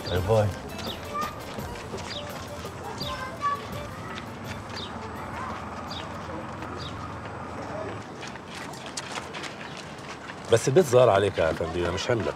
باي باي بس البيت ظهر عليك يا فندم مش حملك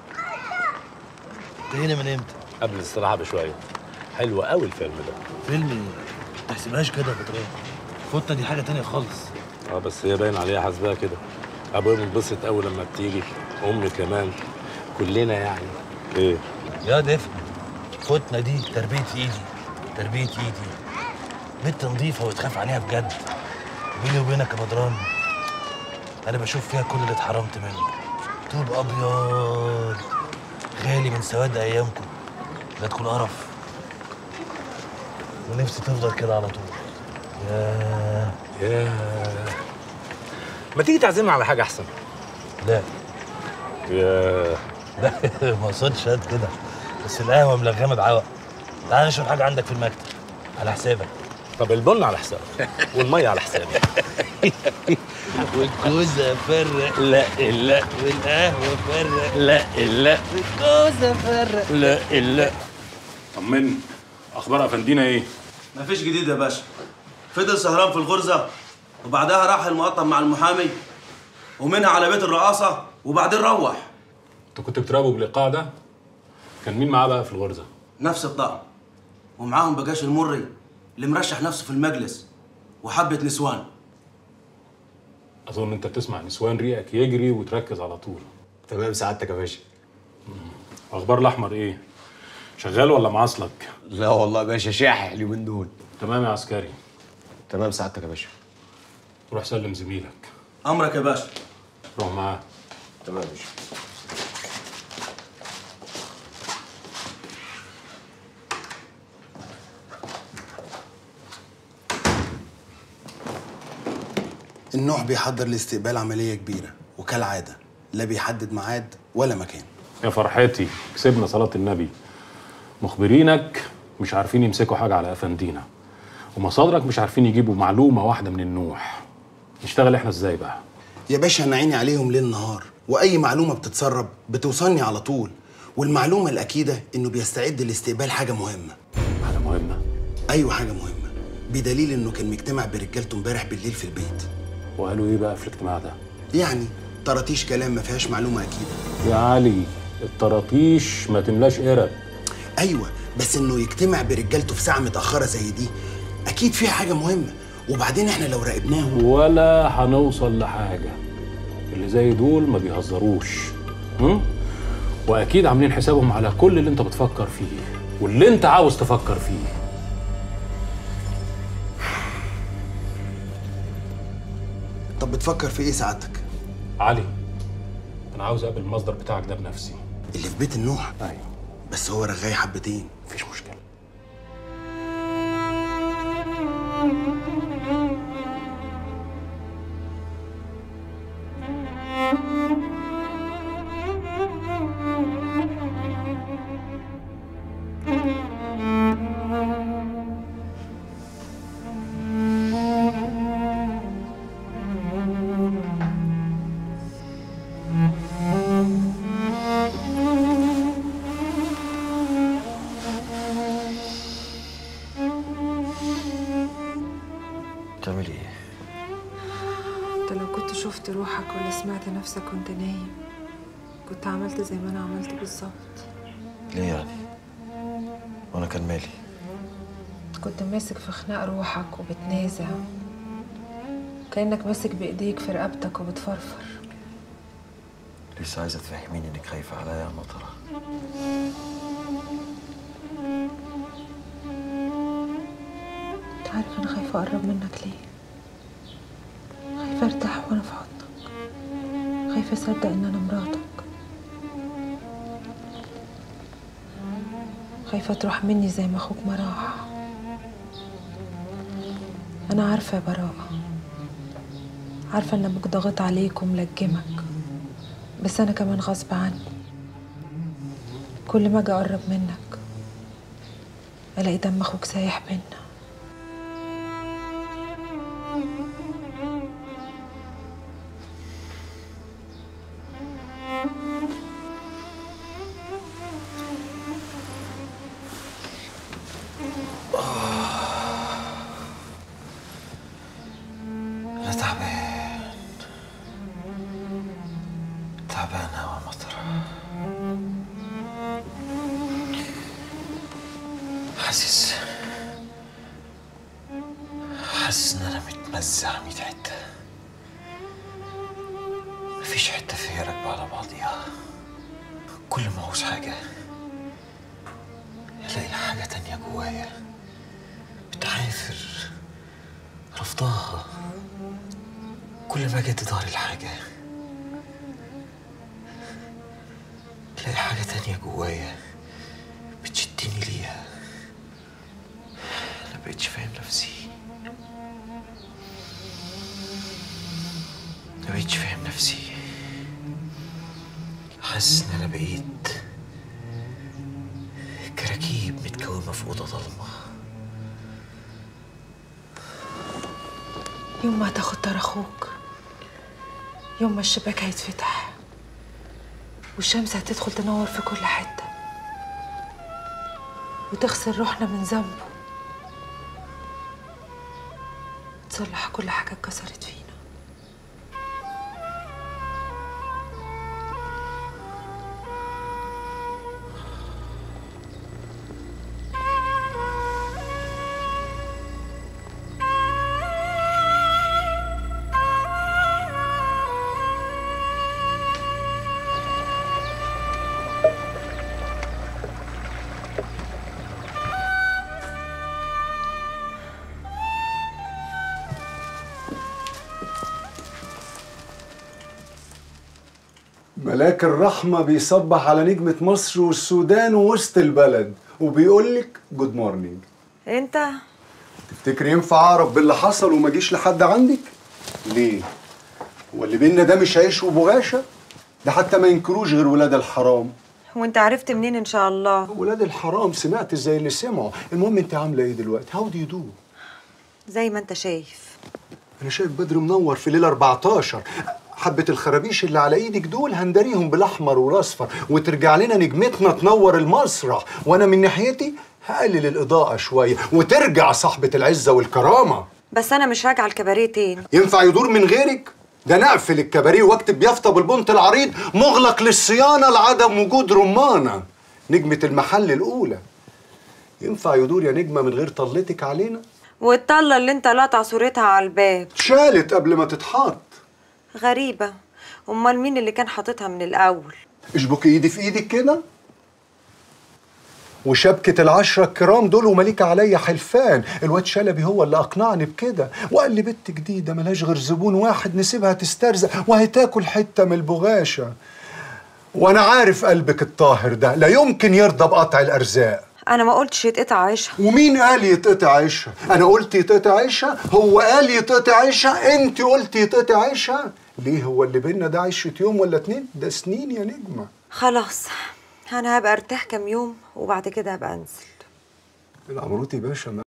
انت هنا من امتى؟ قبل الاستراحه بشويه حلو قوي الفيلم ده فيلم ايه؟ ما تحسبهاش كده يا بدران فوتنا دي حاجه تانية خالص اه بس هي باين عليها حاسباها كده ابويا بنبسط اول لما بتيجي امي كمان كلنا يعني ايه يا دفن فوتنا دي تربيه ايدي تربيه ايدي بنت نظيفه وتخاف عليها بجد بيني وبينك يا بدران انا بشوف فيها كل اللي اتحرمت منه طوب ابيض غالي من سواد ايامكم لا تكون قرف ونفسي تفضل كده على طول يا يا ما تيجي تعزمنا على حاجه احسن لا يا لا ما اقصدش هات كده بس القهوه ملغمه بعوق تعال نشرب حاجه عندك في المكتب على حسابك طب البن على حسابك والميه على حسابي والكوزه فرق لا لا والقهوه فرق لا لا والكوزه فرق لا لا طمني اخبار افندينا ايه مفيش جديد يا باشا فضل سهران في الغرزة وبعدها راح المقطم مع المحامي ومنها على بيت الرئاسة وبعدين روح انتوا كنتوا بتراقبوا بالايقاع ده كان مين معاه بقى في الغرزه نفس الطقم ومعاهم بجاش المري اللي مرشح نفسه في المجلس وحبة نسوان اظن انت بتسمع نسوان ريقك يجري وتركز على طول تمام سعادتك يا باشا اخبار الاحمر ايه شغال ولا معاصلك لا والله يا باشا شاحح اليومين دول تمام يا عسكري تمام سعادتك يا باشا روح سلم زميلك أمرك يا باشا روح معاه تمام يا باشا النوح بيحضر لاستقبال عملية كبيرة وكالعادة لا بيحدد ميعاد ولا مكان يا فرحتي كسبنا صلاه النبي مخبرينك مش عارفين يمسكوا حاجه على افندينا ومصادرك مش عارفين يجيبوا معلومه واحده من النوح نشتغل احنا ازاي بقى يا باشا أنا عيني عليهم ليل نهار وأي معلومة بتتسرب بتوصلني على طول والمعلومة الأكيدة إنه بيستعد لاستقبال حاجة مهمة حاجه مهمه أيوة حاجة مهمة بدليل إنه كان مجتمع برجالته امبارح بالليل في البيت وقالوا ايه بقى في الاجتماع ده يعني طرطيش كلام ما فيهاش معلومة أكيدة يا علي الطراطيش ما تملاش قرب أيوة بس إنه يجتمع برجالته في ساعة متأخرة زي دي أكيد فيها حاجة مهمة وبعدين إحنا لو راقبناهم ولا هنوصل لحاجة اللي زي دول ما بيهزروش هم؟ وأكيد عاملين حسابهم على كل اللي أنت بتفكر فيه واللي أنت عاوز تفكر فيه طب بتفكر في إيه سعادتك؟ علي أنا عاوز أقابل المصدر بتاعك ده بنفسي اللي في بيت النوح أيوه بس هو رغاي حبتين مفيش مشكلة بتعملي ايه؟ انت لو كنت شفت روحك ولا سمعت نفسك وانت نايم كنت عملت زي ما انا عملت بالظبط ليه يعني؟ وانا كان مالي كنت ماسك في خناق روحك وبتنازع كأنك ماسك بإيديك في رقبتك وبتفرفر لسه عايزه تفهميني انك خايفه عليا يا مطره انت عارف انا خايفة اقرب منك ليه خايفة ارتاح وانا في حضنك خايفة اصدق ان انا مراتك خايفة تروح مني زي ما اخوك ما راح انا عارفة يا براءة عارفة ان ابوك ضاغط عليك وملجمك بس انا كمان غصب عني كل ما اجي اقرب منك الاقي دم اخوك سايح بينا حاسس حاسس ان انا متمزع ميت حته مفيش حته فيا راكبه على بعضيها كل ما عاوز حاجه الاقي حاجه تانية جوايا بتعافر رفضها كل ما اجي ظهري الحاجه الاقي حاجه تانية جوايا بتشدني ليها انا مبقتش فاهم نفسي مبقتش فاهم نفسي حاسس ان انا بقيت كراكيب متكومة في أوضة ضلمة يوم ما هتاخد طار اخوك يوم ما الشباك هيتفتح والشمس هتدخل تنور في كل حتة وتغسل روحنا من ذنبه تصلح كل حاجة اتكسرت فينا ملاك الرحمة بيصبح على نجمة مصر والسودان ووسط البلد وبيقول لك جود مورنينج انت تفتكر ينفع اعرف باللي حصل وما اجيش لحد عندك؟ ليه؟ هو اللي بينا ده مش عيش وبغاشة؟ ده حتى ما ينكروش غير ولاد الحرام وانت عرفت منين ان شاء الله ولاد الحرام سمعت زي اللي سمعوا المهم انت عامله ايه دلوقتي هاو دو يو دو زي ما انت شايف انا شايف بدر منور في ليله 14 حبة الخرابيش اللي على ايدك دول هندريهم بالاحمر والاصفر وترجع لنا نجمتنا تنور المسرح وانا من ناحيتي هقلل الاضاءة شوية وترجع صاحبة العزة والكرامة بس انا مش راجعه الكباريه تاني ينفع يدور من غيرك؟ ده نقفل الكباريه واكتب يافطة بالبنط العريض مغلق للصيانة لعدم وجود رمانة نجمة المحل الأولى ينفع يدور يا نجمة من غير طلتك علينا؟ والطله اللي انت قاطع صورتها على الباب اتشالت قبل ما تتحط غريبه امال مين اللي كان حاططها من الاول اشبك ايدي في ايدك كده وشبكة العشرة الكرام دول ومليك عليا حلفان الواد شلبي هو اللي أقنعني بكده وقال لي بنت جديدة ملهاش غير زبون واحد نسيبها تسترزق وهتاكل حتة من البغاشة وأنا عارف قلبك الطاهر ده لا يمكن يرضى بقطع الأرزاق انا ما قلتش يتقطع عيشها ومين قال يتقطع عيشها؟ أنا قلت يتقطع عيشها؟ هو قال يتقطع عيشها؟ أنت قلت يتقطع عيشها؟ ليه هو اللي بينا ده عيشة يوم ولا اتنين؟ ده سنين يا نجمة خلاص انا هبقى ارتاح كام يوم وبعد كده هبقى انزل العمروتي باشا